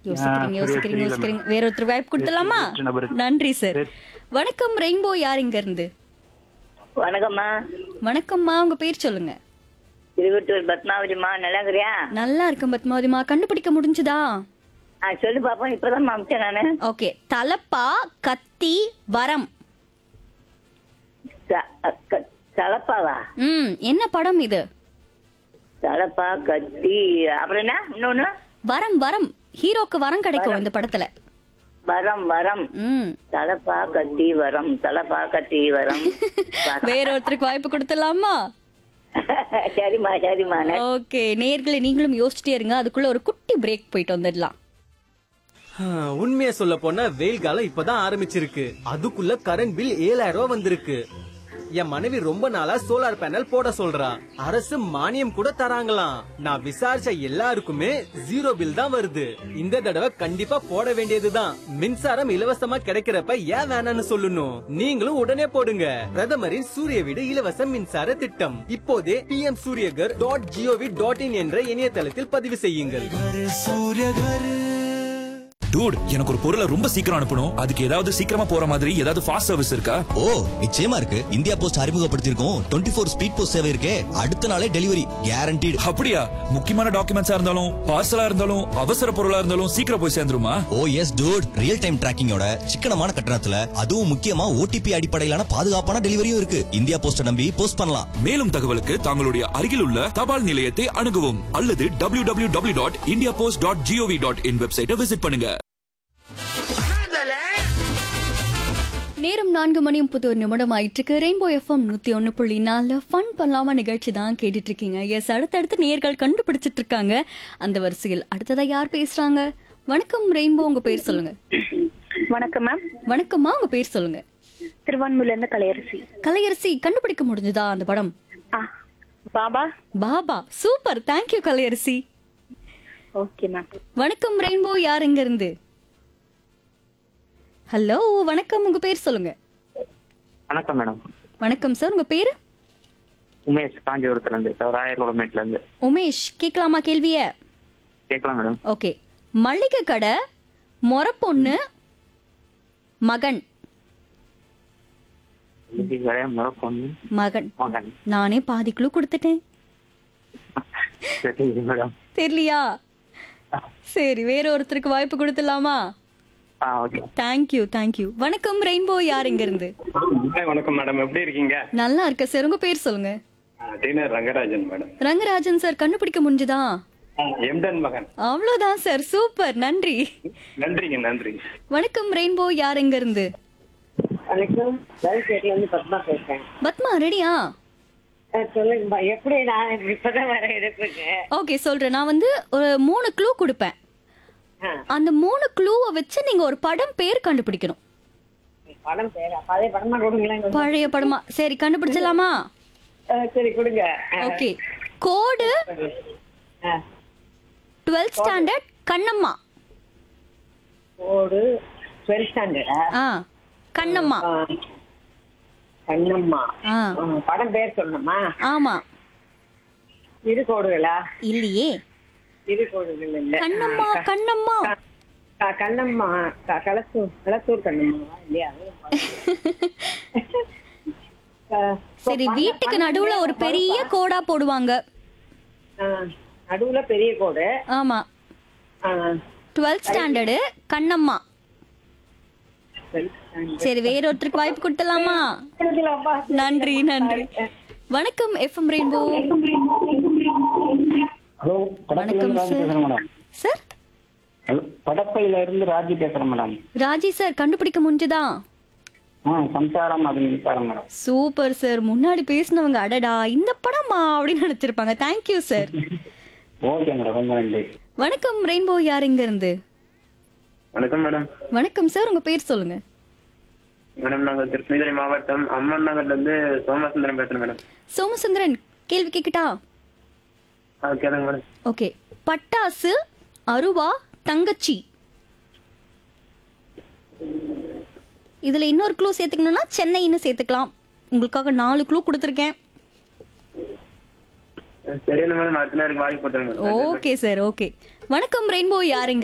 யோசிக்கிறீங்க யோசிக்கிறீங்க யோசிக்கிறீங்க வேற ஒருத்தர் வாய்ப்பு கொடுத்துடலாமா வெற்றி நபருக்கு. நன்றி சார் வணக்கம் ரெயின்போ யார் இங்க இருந்து வணக்கம்மா வணக்கம்மா உங்க பேர் சொல்லுங்க திருவட்டூர் பத்மாவதிமா நல்லா இருக்கிறியா நல்லா இருக்கும் பத்மாவதிமா கண்டுபிடிக்க முடிஞ்சுதா ஆ சொல்லு பாப்போம் இப்பதான் அமிச்சேன் நானு ஓகே தலப்பா கத்தி வரம் த- அ- க- தலப்பாவா ம் என்ன படம் இது தலப்பா கத்தி அப்புறம் என்ன இன்னொன்னு வரம் வரம் ஹீரோக்கு வரம் கிடைக்கும் இந்த படத்துல வரம் வரம் ம் தலப்பா கத்தி வரம் தலப்பா கத்தி வரம் வரம். வேற ஒருத்தருக்கு வாய்ப்பு கொடுத்துடலாமா சரிம்மா சரிம்மா நே- ஓகே நேர்களை நீங்களும் யோசிச்சிட்டே இருங்க அதுக்குள்ள ஒரு குட்டி பிரேக் போயிட்டு வந்துடலாம் உண்மைய சொல்ல போனா வெயில் காலம் இப்பதான் ஆரம்பிச்சிருக்கு அதுக்குள்ள கரண்ட் பில் ஏழாயிரம் ரூபாய் வந்திருக்கு என் மனைவி ரொம்ப நாளா சோலார் பேனல் போட சொல்றா அரசு மானியம் கூட தராங்களாம் நான் விசாரிச்ச எல்லாருக்குமே ஜீரோ பில் தான் வருது இந்த தடவை கண்டிப்பா போட வேண்டியதுதான் மின்சாரம் இலவசமா கிடைக்கிறப்ப ஏன் வேணாம்னு சொல்லணும் நீங்களும் உடனே போடுங்க பிரதமரின் சூரிய வீடு இலவச மின்சார திட்டம் இப்போதே P M Suryaghar dot gov dot in என்ற இணையதளத்தில் பதிவு செய்யுங்கள் டூட் எனக்கு ஒரு பொருளை ரொம்ப சீக்கிரம் அனுப்பணும் அதுக்கு ஏதாவது சீக்கிரமா போற மாதிரி ஏதாவது ஃபாஸ்ட் சர்வீஸ் இருக்கா ஓ நிச்சயமா இருக்கு இந்தியா போஸ்ட் அறிமுகப்படுத்தியிருக்கோம் டுவெண்ட்டி ஃபோர் ஸ்பீட் போஸ்ட் சேவை இருக்கே அடுத்த நாளே டெலிவரி கேரண்டீடு அப்படியா முக்கியமான டாக்குமெண்ட்ஸா இருந்தாலும் பார்சலா இருந்தாலும் அவசர பொருளா இருந்தாலும் சீக்கிரம் போய் சேர்ந்துருமா oh yes dude real time டிராக்கிங்கோட சிக்கனமான கட்டணத்துல அதுவும் முக்கியமா ஓடிபி அடிப்படையிலான பாதுகாப்பான டெலிவரியும் இருக்கு இந்தியா போஸ்ட நம்பி போஸ்ட் பண்ணலாம் மேலும் தகவலுக்கு தங்களுடைய அருகில் உள்ள தபால் நிலையத்தை அணுகவும் அல்லது W W W dot India post dot gov dot in வெப்சைட்டை விசிட் பண்ணுங்க நேரம் நான்கு மணி முப்பது ஒரு நிமிடம் ஆயிட்டு இருக்கு ரெயின்போ எஃப்எம் நூத்தி ஒன்னு புள்ளி நாலு ஃபன் பண்ணலாமா நிகழ்ச்சி தான் கேட்டுட்டு இருக்கீங்க எஸ் அடுத்தடுத்து நேர்கள் கண்டுபிடிச்சிட்டு இருக்காங்க அந்த வரிசையில் அடுத்ததா யார் பேசுறாங்க வணக்கம் ரெயின்போ உங்க பேர் சொல்லுங்க வணக்கம் மேம் வணக்கம்மா உங்க பேர் சொல்லுங்க திருவான்மூர்ல இருந்து கலையரசி கலையரசி கண்டுபிடிக்க முடிஞ்சதா அந்த படம் ஆ Baba Baba super thank you Kalaiyarasi okay ma'am வணக்கம் ரெயின்போ யார் எங்க இருந்து ஹலோ வணக்கம் உங்க பேர் சொல்லுங்க வணக்கம் மேடம் வணக்கம் சார் உங்க பேரு உமேஷ் காஞ்சிபுரத்துல இருந்து ராயர்குளமேட்ல இருந்து உமேஷ் கேட்கலாமா கேள்விய கேட்கலாம் மேடம் ஓகே மளிகை கடை மொர பொண்ணு மகன் இது வேற முறை பொண்ணு மகன் மகன் நானே பாதி குழு கொடுத்துட்டேன் சரி மேடம் தெரியலையா சரி வேற ஒருத்தருக்கு வாய்ப்பு கொடுத்துடலாமா ஆ ஓகே தேங்க்யூ தேங்க்யூ வணக்கம் ரெயின்போ யார் இங்க இருந்து வணக்கம் மேடம் எப்படி இருக்கீங்க நல்லா இருக்க சார் உங்க பேர் சொல்லுங்க டீனர் ரங்கராஜன் மேடம் ரங்கராஜன் சார் கண்டுபிடிக்க முடிஞ்சுதா எம்டன் மகன் அவ்வளவுதான் சார் சூப்பர் நன்றி நன்றிங்க நன்றி வணக்கம் ரெயின்போ யார் எங்க இருந்து வணக்கம் வேலைச்சேரியில இருந்து பத்மா பேசுறேன் பத்மா ரெடியா அஹ் சொல்லுங்கப்பா எப்படி நான் இப்பதான் வர எடுப்புக்கு ஓகே சொல்றேன் நான் வந்து ஒரு மூணு க்ளூ கொடுப்பேன் ஆ. அந்த மூணு க்ளூவை வச்சு நீங்க ஒரு படம் பேர் கண்டுபிடிக்கணும் படம் பேரா பழைய படமா கொடுங்களேன் கொஞ்சம். பழைய படமா சரி கண்டுபிடிச்சலாமா அஹ் சரி கொடுங்க ஓகே கோடு டுவெல்த் ஸ்டாண்டர்ட் கண்ணம்மா ஓடு டுவெல்த் ஸ்டாண்டர்டா ஆ கண்ணம்மா கண்ணம்மா ஆ அஹ் படம் பேர் சொல்லணுமா ஆமா இரு கோடுகளா இல்லையே இரு கோடுகள் இல்ல கண்ணம்மா கண்ணம்மா க- கண்ணம்மா க- களத்தூர் களத்தூர் கண்ணம்மா இல்லையா அஹ் சரி வீட்டுக்கு நடுவுல ஒரு பெரிய கோடா போடுவாங்க அஹ் நடுவுல பெரிய கோடு ஆமா அஹ் twelfth standard Kannamma 12th standard. சரி வேற ஒருத்தருக்கு வாய்ப்பு கொடுத்துடலாமா கொடுக்கலாம்ப்பா. நன்றி நன்றி வணக்கம் எஃப்எம் ரெயின்போ ஹலோ வணக்கம் சார் பேசுறேன் மேடம் சார் ஹலோ படப்பையில இருந்து ராஜி பேசுறேன் மேடம் ராஜி சார் கண்டுபிடிக்க முடிஞ்சதா ஆ சம்சாரம் அது மின்சாரம் மேடம் சூப்பர் சார் முன்னாடி பேசினவங்க அடடா இந்த படமா அப்படின்னு நினைச்சிருப்பாங்க தேங்க்யூ சார் ஓகே மேடம் ரொம்ப நன்றி வணக்கம் ரெயின்போ யார் இங்க இருந்து வணக்கம் மேடம் வணக்கம் சார் உங்க பேர் சொல்லுங்க மேடம் நாங்க கிருஷ்ணகிரி மாவட்டம் அம்மன் நகர்ல இருந்து சோமசுந்தரம் பேசுறேன் மேடம் சோமசுந்தரன் கேள்வி கேக்கட்டா ஆ கேளுங்க மேடம் ஓகே பட்டாசு அருவா தங்கச்சி இதுல இன்னொரு க்ளூ சேர்த்துக்கணும்னா சென்னைன்னு சேர்த்துக்கலாம் உங்களுக்காக நாலு க்ளூ கொடுத்துருக்கேன் சரியான மேடம் அடுத்த நேரம் வாங்கி போட்டுருங்க ஓகே சார் ஓகே வணக்கம் ரெயின்போ யாருங்க